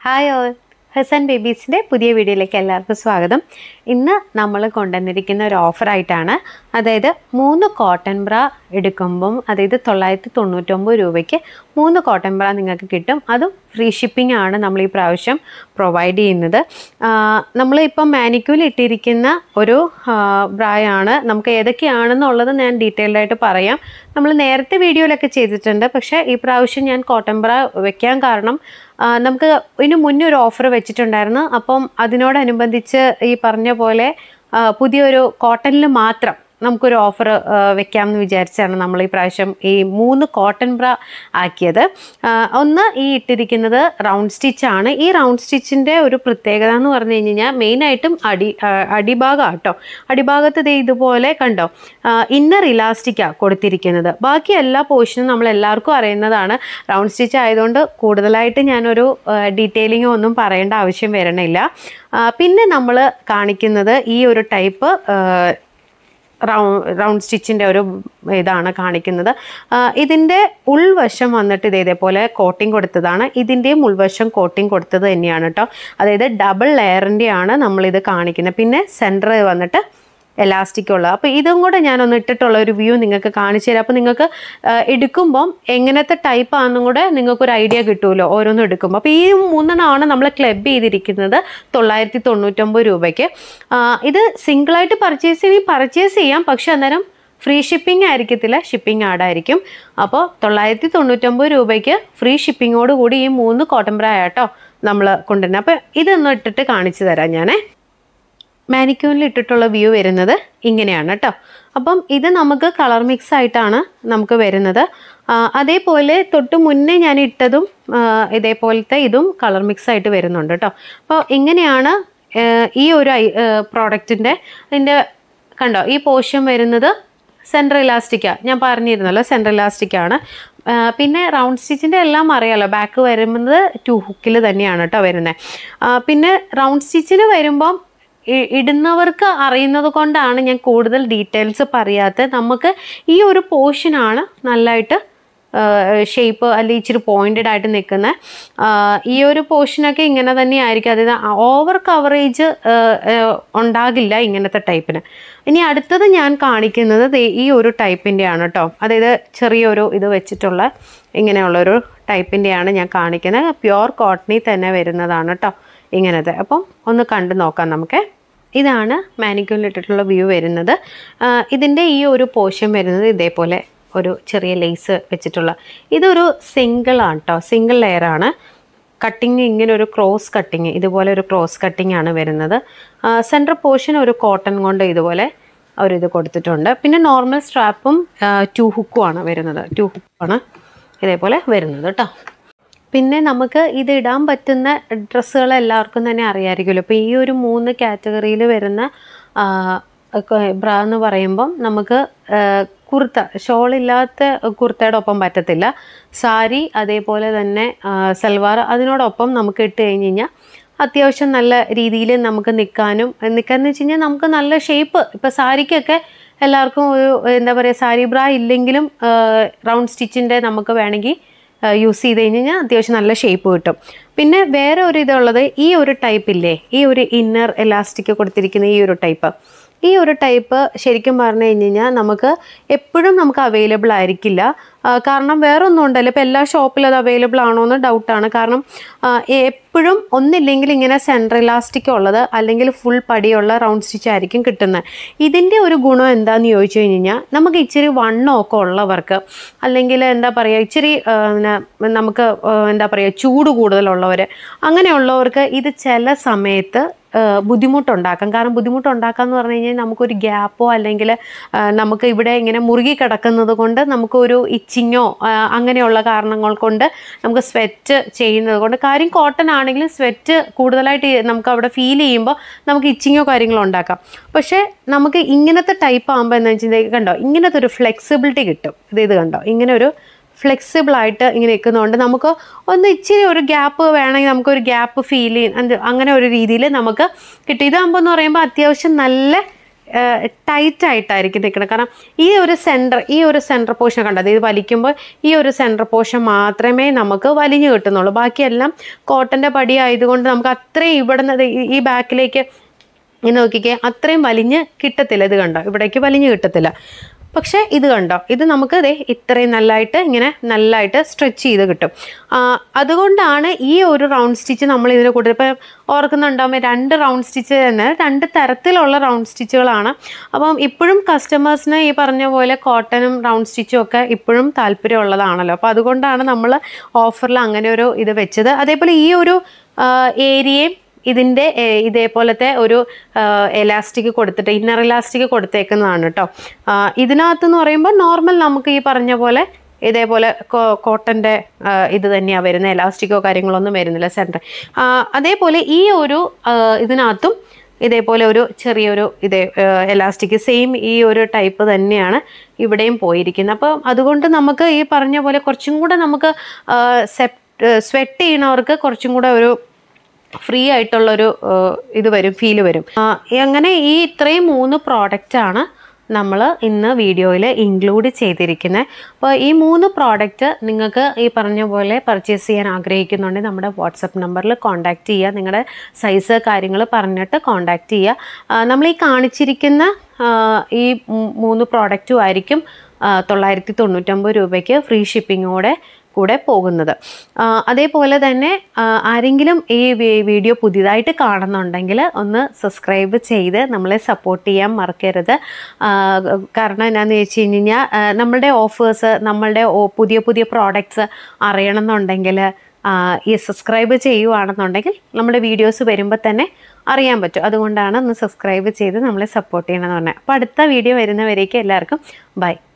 hi all Hasan ബേബീസിൻ്റെ പുതിയ വീഡിയോയിലേക്ക് എല്ലാവർക്കും സ്വാഗതം ഇന്ന് നമ്മൾ കൊണ്ടുവന്നിരിക്കുന്ന ഒരു ഓഫറായിട്ടാണ് അതായത് മൂന്ന് കോട്ടൺ ബ്ര എടുക്കുമ്പം അതായത് തൊള്ളായിരത്തി തൊണ്ണൂറ്റൊമ്പത് രൂപയ്ക്ക് മൂന്ന് കോട്ടൺ ബ്ര നിങ്ങൾക്ക് കിട്ടും അതും ഫ്രീ ഷിപ്പിംഗ് ആണ് നമ്മൾ ഈ പ്രാവശ്യം പ്രൊവൈഡ് ചെയ്യുന്നത് നമ്മളിപ്പം മാനിക്യൂൽ ഇട്ടിരിക്കുന്ന ഒരു ബ്രായാണ് നമുക്ക് ഏതൊക്കെയാണെന്നുള്ളത് ഞാൻ ഡീറ്റെയിൽഡ് ആയിട്ട് പറയാം നമ്മൾ നേരത്തെ വീഡിയോയിലൊക്കെ ചെയ്തിട്ടുണ്ട് പക്ഷേ ഈ പ്രാവശ്യം ഞാൻ കോട്ടൺ ബ്ര വെക്കാൻ കാരണം ആ, നമുക്ക് ഇതിന് മുന്നേ ഒരു ഓഫർ വെച്ചിട്ടുണ്ടായിരുന്നു അപ്പം അതിനോടനുബന്ധിച്ച് ഈ പറഞ്ഞ പോലെ ആ, പുതിയൊരു കോട്ടണിൽ മാത്രം നമുക്കൊരു ഓഫർ വെക്കാമെന്ന് വിചാരിച്ചാണ് നമ്മൾ ഈ പ്രാവശ്യം ഈ മൂന്ന് കോട്ടൺ ബ്ര ആക്കിയത് ആ, ഒന്ന് ഈ ഇട്ടിരിക്കുന്നത് റൗണ്ട് സ്റ്റിച്ച് ആണ് ഈ റൗണ്ട് സ്റ്റിച്ചിൻ്റെ ഒരു പ്രത്യേകത എന്ന് പറഞ്ഞു കഴിഞ്ഞ് കഴിഞ്ഞാൽ മെയിനായിട്ടും അടി ആ, അടിഭാഗം കേട്ടോ അടിഭാഗത്ത് ദേ ഇതുപോലെ കണ്ടോ ഇന്നർ ഇലാസ്റ്റിക്കാണ് കൊടുത്തിരിക്കുന്നത് ബാക്കി എല്ലാ പോർഷനും നമ്മൾ എല്ലാവർക്കും അറിയുന്നതാണ് റൗണ്ട് സ്റ്റിച്ച് ആയതുകൊണ്ട് കൂടുതലായിട്ട് ഞാനൊരു ഡീറ്റെയിലിംഗ് ഒന്നും പറയേണ്ട ആവശ്യം വരണില്ല ആ, പിന്നെ നമ്മൾ കാണിക്കുന്നത് ഈ ഒരു ടൈപ്പ് റൗണ്ട് റൗണ്ട് സ്റ്റിച്ചിൻ്റെ ഒരു ഇതാണ് കാണിക്കുന്നത് ആ, ഇതിൻ്റെ ഉൾവശം വന്നിട്ട് ഇത് ഇതേപോലെ കോട്ടിങ് കൊടുത്തതാണ് ഇതിൻ്റെയും ഉൾവശം കോട്ടിങ് കൊടുത്തത് തന്നെയാണ് കേട്ടോ അതായത് ഡബിൾ ലെയറിൻ്റെ ആണ് നമ്മളിത് കാണിക്കുന്നത് പിന്നെ സെൻറ്റർ വന്നിട്ട് എലാസ്റ്റിക് ഉള്ളത് അപ്പോൾ ഇതും കൂടെ ഞാനൊന്ന് ഇട്ടിട്ടുള്ള ഒരു വ്യൂ നിങ്ങൾക്ക് കാണിച്ചു തരാം അപ്പോൾ നിങ്ങൾക്ക് ആ, എടുക്കുമ്പം എങ്ങനത്തെ ടൈപ്പ് ആണെന്നും കൂടെ നിങ്ങൾക്കൊരു ഐഡിയ കിട്ടുമല്ലോ ഓരോന്നും എടുക്കുമ്പോൾ അപ്പോൾ ഈ മൂന്നെണ്ണമാണ് നമ്മൾ ക്ലബ് ചെയ്തിരിക്കുന്നത് തൊള്ളായിരത്തി തൊണ്ണൂറ്റൊമ്പത് രൂപയ്ക്ക് ആ, ഇത് സിംഗിളായിട്ട് പർച്ചേസ് ചെയ്യും പർച്ചേസ് ചെയ്യാം പക്ഷെ അന്നേരം ഫ്രീ ഷിപ്പിംഗ് ആയിരിക്കത്തില്ല ഷിപ്പിംഗ് ആഡായിരിക്കും അപ്പോൾ തൊള്ളായിരത്തി തൊണ്ണൂറ്റൊമ്പത് രൂപയ്ക്ക് ഫ്രീ ഷിപ്പിങ്ങോട് കൂടി ഈ മൂന്ന് കോട്ടൺ ബ്രാ ആട്ടോ നമ്മൾ കൊണ്ടുവരുന്നത് അപ്പോൾ ഇതൊന്ന് ഇട്ടിട്ട് കാണിച്ചു തരാം ഞാനേ മാനിക്യൂണിൽ ഇട്ടിട്ടുള്ള വ്യൂ വരുന്നത് ഇങ്ങനെയാണ് കേട്ടോ അപ്പം ഇത് നമുക്ക് കളർ മിക്സ് ആയിട്ടാണ് നമുക്ക് വരുന്നത് ആ, അതേപോലെ തൊട്ട് മുന്നേ ഞാൻ ഇട്ടതും ആ, ഇതേപോലത്തെ ഇതും കളർ മിക്സ് ആയിട്ട് വരുന്നുണ്ട് കേട്ടോ അപ്പോൾ ഇങ്ങനെയാണ് ആ, ഈ ഒരു പ്രോഡക്റ്റിൻ്റെ അതിൻ്റെ കണ്ടോ ഈ പോർഷൻ വരുന്നത് സെൻട്രൽ ഇലാസ്റ്റിക്കാണ് ഞാൻ പറഞ്ഞിരുന്നല്ലോ സെൻട്രൽ ഇലാസ്റ്റിക്കാണ് പിന്നെ റൗണ്ട് സ്റ്റിച്ചിൻ്റെ എല്ലാം അറിയാലോ ബാക്ക് വരുന്നത് ടു ഹുക്കിൽ തന്നെയാണ് കേട്ടോ വരുന്നത് പിന്നെ റൗണ്ട് സ്റ്റിച്ചിന് വരുമ്പം ഇ- ഇടുന്നവർക്ക് അറിയുന്നത് കൊണ്ടാണ് ഞാൻ കൂടുതൽ ഡീറ്റെയിൽസ് പറയാത്തത് നമുക്ക് ഈ ഒരു പോർഷനാണ് നല്ലതായിട്ട് ഷേപ്പ് അല്ലെങ്കിൽ ഇച്ചിരി പോയിൻറ്റഡ് ആയിട്ട് നിൽക്കുന്ന ഈ ഒരു പോർഷനൊക്കെ ഇങ്ങനെ തന്നെ ആയിരിക്കും അതായത് ഓവർ കവറേജ് ഉണ്ടാകില്ല ഇങ്ങനത്തെ ടൈപ്പിന് ഇനി അടുത്തത് ഞാൻ കാണിക്കുന്നത് ദേ ഈ ഒരു ടൈപ്പിൻ്റെയാണ് കേട്ടോ അതായത് ചെറിയൊരു ഇത് വെച്ചിട്ടുള്ള ഇങ്ങനെയുള്ളൊരു ടൈപ്പിൻ്റെയാണ് ഞാൻ കാണിക്കുന്നത് പ്യുവർ കോട്ടണിൽ തന്നെ വരുന്നതാണ് കേട്ടോ ഇങ്ങനത്തെ അപ്പം ഒന്ന് കണ്ടു നോക്കാം നമുക്ക് ഇതാണ് മാനിക്യൂറിൽ ഇട്ടിട്ടുള്ള വ്യൂ വരുന്നത് ആ, ഇതിൻ്റെ ഈ ഒരു പോർഷൻ വരുന്നത് ഇതേപോലെ ഒരു ചെറിയ ലേസ് വെച്ചിട്ടുള്ള ഇതൊരു സിംഗിൾ ആണ് കേട്ടോ സിംഗിൾ ലെയർ ആണ് കട്ടിങ് ഇങ്ങനെ ഒരു ക്രോസ് കട്ടിങ് ഇതുപോലെ ഒരു ക്രോസ് കട്ടിങ് ആണ് വരുന്നത് സെൻട്രൽ പോർഷൻ ഒരു കോട്ടൺ കൊണ്ട് ഇതുപോലെ അവരിത് കൊടുത്തിട്ടുണ്ട് പിന്നെ നോർമൽ സ്ട്രാപ്പും ടു ഹുക്കും ആണ് വരുന്നത് ടു ഹുക്കാണ് ഇതേപോലെ വരുന്നത് കേട്ടോ പിന്നെ നമുക്ക് ഇത് ഇടാൻ പറ്റുന്ന ഡ്രസ്സുകൾ എല്ലാവർക്കും തന്നെ അറിയാമായിരിക്കുമല്ലോ അപ്പോൾ ഈ ഒരു മൂന്ന് കാറ്റഗറിയിൽ വരുന്ന ബ്ര എന്ന് പറയുമ്പം നമുക്ക് ആ, കുർത്ത ഷോളില്ലാത്ത കുർത്തയുടെ ഒപ്പം പറ്റത്തില്ല സാരി അതേപോലെ തന്നെ ആ, സൽവാർ അതിനോടൊപ്പം നമുക്ക് ഇട്ട് കഴിഞ്ഞ് കഴിഞ്ഞാൽ അത്യാവശ്യം നല്ല രീതിയിൽ നമുക്ക് നിൽക്കാനും നിൽക്കാന്ന് വെച്ച് കഴിഞ്ഞാൽ നമുക്ക് നല്ല ഷേപ്പ് ഇപ്പോൾ സാരിക്കൊക്കെ എല്ലാവർക്കും ഒരു എന്താ പറയുക സാരി ബ്ര ഇല്ലെങ്കിലും റൗണ്ട് സ്റ്റിച്ചിൻ്റെ നമുക്ക് വേണമെങ്കിൽ യൂസ് ചെയ്ത് കഴിഞ്ഞ് കഴിഞ്ഞാൽ അത്യാവശ്യം നല്ല ഷേപ്പ് കിട്ടും പിന്നെ വേറെ ഒരു ഇതുള്ളത് ഈ ഒരു ടൈപ്പ് ഇല്ലേ ഈ ഒരു ഇന്നർ എലാസ്റ്റിക് കൊടുത്തിരിക്കുന്ന ഈ ഒരു ടൈപ്പ് ഈ ഒരു ടൈപ്പ് ശരിക്കും പറഞ്ഞു കഴിഞ്ഞ് കഴിഞ്ഞാൽ നമുക്ക് എപ്പോഴും നമുക്ക് അവൈലബിൾ ആയിരിക്കില്ല ആ, കാരണം വേറെ ഒന്നും ഉണ്ടല്ലോ ഇപ്പോൾ എല്ലാ ഷോപ്പിലും അത് അവൈലബിൾ ആണോ എന്ന് ഡൗട്ടാണ് കാരണം ആ, എപ്പോഴും ഒന്നില്ലെങ്കിൽ ഇങ്ങനെ സെൻട്രൽ ഇലാസ്റ്റിക് ഉള്ളത് അല്ലെങ്കിൽ ഫുൾ പടിയുള്ള റൗണ്ട് സ്റ്റിച്ച് ആയിരിക്കും കിട്ടുന്നത് ഇതിൻ്റെ ഒരു ഗുണം എന്താണെന്ന് ചോദിച്ചു കഴിഞ്ഞ് കഴിഞ്ഞാൽ നമുക്ക് ഇച്ചിരി വണ്ണമൊക്കെ ഉള്ളവർക്ക് അല്ലെങ്കിൽ എന്താ പറയുക ഇച്ചിരി ആ, പിന്നെ നമുക്ക് ആ, എന്താ പറയുക ചൂട് കൂടുതലുള്ളവർ അങ്ങനെയുള്ളവർക്ക് ഇത് ചില സമയത്ത് ആ, ബുദ്ധിമുട്ടുണ്ടാക്കാം കാരണം ബുദ്ധിമുട്ടുണ്ടാക്കാം എന്ന് പറഞ്ഞു കഴിഞ്ഞാൽ നമുക്കൊരു ഗ്യാപ്പോ അല്ലെങ്കിൽ ആ, നമുക്ക് ഇവിടെ ഇങ്ങനെ മുറുകി കിടക്കുന്നത് കൊണ്ട് നമുക്കൊരു ഇച്ചിങ്ങോ അങ്ങനെയുള്ള കാരണങ്ങൾ കൊണ്ട് നമുക്ക് സ്വെറ്റ് ചെയ്യുന്നത് കൊണ്ട് കാര്യം കോട്ടൺ ആണെങ്കിലും സ്വെറ്റ് കൂടുതലായിട്ട് നമുക്ക് അവിടെ ഫീൽ ചെയ്യുമ്പോൾ നമുക്ക് ഇച്ചിങ്ങോ കാര്യങ്ങളോ ഉണ്ടാക്കാം പക്ഷേ നമുക്ക് ഇങ്ങനത്തെ ടൈപ്പ് ആകുമ്പോൾ എന്താ വെച്ചാൽ കണ്ടോ ഇങ്ങനത്തെ ഒരു ഫ്ലെക്സിബിലിറ്റി കിട്ടും ഇത് ഇത് കണ്ടോ ഇങ്ങനെ ഒരു ഫ്ലെക്സിബിൾ ആയിട്ട് ഇങ്ങനെ നിൽക്കുന്നതുകൊണ്ട് നമുക്ക് ഒന്ന് ഇച്ചിരി ഒരു ഗ്യാപ്പ് വേണമെങ്കിൽ നമുക്കൊരു ഗ്യാപ്പ് ഫീൽ ചെയ്യും അങ്ങനെ ഒരു രീതിയിൽ നമുക്ക് കിട്ടും ഇതാകുമ്പോൾ എന്ന് പറയുമ്പോൾ അത്യാവശ്യം നല്ല ടൈറ്റ് ആയിട്ടായിരിക്കും നിൽക്കുന്നത് കാരണം ഈ ഒരു സെൻറ്റർ ഈ ഒരു സെൻറ്റർ പോർഷൻ കണ്ടത് ഇത് വലിക്കുമ്പോൾ ഈ ഒരു സെൻറ്റർ പോർഷൻ മാത്രമേ നമുക്ക് വലിഞ്ഞു കിട്ടുന്നുള്ളൂ ബാക്കിയെല്ലാം കോട്ടൻ്റെ പടി ആയതുകൊണ്ട് നമുക്ക് അത്രയും ഇവിടെ നിന്ന് ഈ ബാക്കിലേക്ക് ഇങ്ങനെ നോക്കിക്കേ അത്രയും വലിഞ്ഞ് കിട്ടത്തില്ല ഇത് കണ്ടോ ഇവിടേക്ക് വലിഞ്ഞ് കിട്ടത്തില്ല പക്ഷേ ഇത് കണ്ടോ ഇത് നമുക്ക് ദേ ഇത്രയും നല്ലതായിട്ട് ഇങ്ങനെ നല്ലതായിട്ട് സ്ട്രെച്ച് ചെയ്ത് കിട്ടും ആ, അതുകൊണ്ടാണ് ഈ ഒരു റൗണ്ട് സ്റ്റിച്ച് നമ്മൾ ഇതിന് കൂടുതൽ ഇപ്പം ഓർക്കുന്നുണ്ടാകുമ്പോൾ രണ്ട് റൗണ്ട് സ്റ്റിച്ച് തന്നെ രണ്ട് തരത്തിലുള്ള റൗണ്ട് സ്റ്റിച്ചുകളാണ് അപ്പം ഇപ്പോഴും കസ്റ്റമേഴ്സിന് ഈ പറഞ്ഞ പോലെ കോട്ടനും റൗണ്ട് സ്റ്റിച്ചും ഒക്കെ ഇപ്പോഴും താല്പര്യമുള്ളതാണല്ലോ അപ്പോൾ അതുകൊണ്ടാണ് നമ്മൾ ഓഫറിൽ അങ്ങനെ ഒരു ഇത് വെച്ചത് അതേപോലെ ഈ ഒരു ഏരിയയും ഇതിൻ്റെ ഏഹ്, ഇതേപോലത്തെ ഒരു എലാസ്റ്റിക് കൊടുത്തിട്ട് ഇന്നർ ഇലാസ്റ്റിക് കൊടുത്തേക്കുന്നതാണ് കേട്ടോ ഇതിനകത്തെന്ന് പറയുമ്പോൾ നോർമൽ നമുക്ക് ഈ പറഞ്ഞ പോലെ ഇതേപോലെ കോട്ടൻ്റെ ഇത് തന്നെയാണ് വരുന്നത് എലാസ്റ്റിക്കോ കാര്യങ്ങളൊന്നും വരുന്നില്ല സെൻറ്റർ അതേപോലെ ഈ ഒരു ആ, ഇതിനകത്തും ഇതേപോലെ ഒരു ചെറിയൊരു ഇതേ എലാസ്റ്റിക് സെയിം ഈ ഒരു ടൈപ്പ് തന്നെയാണ് ഇവിടെയും പോയിരിക്കുന്നത് അപ്പോൾ അതുകൊണ്ട് നമുക്ക് ഈ പറഞ്ഞ പോലെ കുറച്ചും കൂടെ നമുക്ക് സെപ് സ്വെറ്റ് ചെയ്യണവർക്ക് കുറച്ചും കൂടെ ഒരു ഫ്രീ ആയിട്ടുള്ളൊരു ഏഹ്, ഇത് വരും ഫീല് വരും ആ, അങ്ങനെ ഈ ഇത്രയും മൂന്ന് പ്രോഡക്റ്റാണ് നമ്മൾ ഇന്ന് വീഡിയോയിൽ ഇൻക്ലൂഡ് ചെയ്തിരിക്കുന്നത് അപ്പോൾ ഈ മൂന്ന് പ്രോഡക്റ്റ് നിങ്ങൾക്ക് ഈ പറഞ്ഞ പോലെ പർച്ചേസ് ചെയ്യാൻ ആഗ്രഹിക്കുന്നുണ്ടെങ്കിൽ നമ്മുടെ വാട്സപ്പ് നമ്പറിൽ കോൺടാക്റ്റ് ചെയ്യുക നിങ്ങളുടെ സൈസ് കാര്യങ്ങൾ പറഞ്ഞിട്ട് കോൺടാക്റ്റ് ചെയ്യുക ആ, നമ്മൾ ഈ കാണിച്ചിരിക്കുന്ന ആ, ഈ മൂ- മൂന്ന് പ്രോഡക്റ്റും ആയിരിക്കും ആ, തൊള്ളായിരത്തി തൊണ്ണൂറ്റൊമ്പത് രൂപയ്ക്ക് ഫ്രീ ഷിപ്പിങ്ങോടെ കൂടെ പോകുന്നത് ആ, അതേപോലെ തന്നെ ആ, ആരെങ്കിലും ഈ വി- വീഡിയോ പുതിയതായിട്ട് കാണുന്നുണ്ടെങ്കിൽ ഒന്ന് സബ്സ്ക്രൈബ് ചെയ്ത് നമ്മളെ സപ്പോർട്ട് ചെയ്യാൻ മറക്കരുത് ആ, കാരണം എന്നാന്ന് വെച്ച് കഴിഞ്ഞാൽ നമ്മളുടെ ഓഫേഴ്സ് നമ്മളുടെ ഓ- പുതിയ പുതിയ പ്രോഡക്റ്റ്സ് അറിയണമെന്നുണ്ടെങ്കിൽ ഈ സബ്സ്ക്രൈബ് ചെയ്യുവാണെന്നുണ്ടെങ്കിൽ നമ്മുടെ വീഡിയോസ് വരുമ്പോൾ തന്നെ അറിയാൻ പറ്റും അതുകൊണ്ടാണ് ഒന്ന് സബ്സ്ക്രൈബ് ചെയ്ത് നമ്മളെ സപ്പോർട്ട് ചെയ്യണമെന്ന് പറഞ്ഞത് അപ്പോൾ അടുത്ത വീഡിയോ വരുന്നവരേക്കും എല്ലാവർക്കും ബൈ